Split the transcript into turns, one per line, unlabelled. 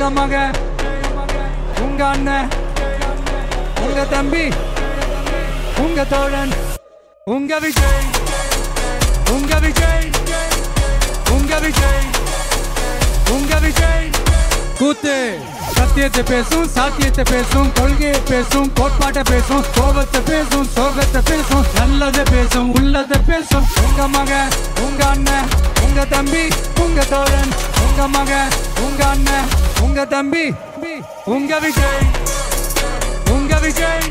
உங்க மக உங்க அண்ணன் உங்க தம்பி உங்க தோழன் உங்க விஜய் உங்க விஜய் உங்க விஜய் உங்க விஜய் கூத்து சத்தியத்தை பேசும் சாத்தியத்தை பேசும் கொள்கையை பேசும் கோட்பாட்டை பேசும் கோபத்தை பேசும் சோகத்தை பேசும் நல்லதை பேசும் உள்ளதை பேசும் உங்க மக உங்க அண்ணன் உங்க தம்பி உங்க தோழன் உங்க மக உங்க அண்ணன் உங்க தம்பி உங்க விஜய் உங்க விஜய்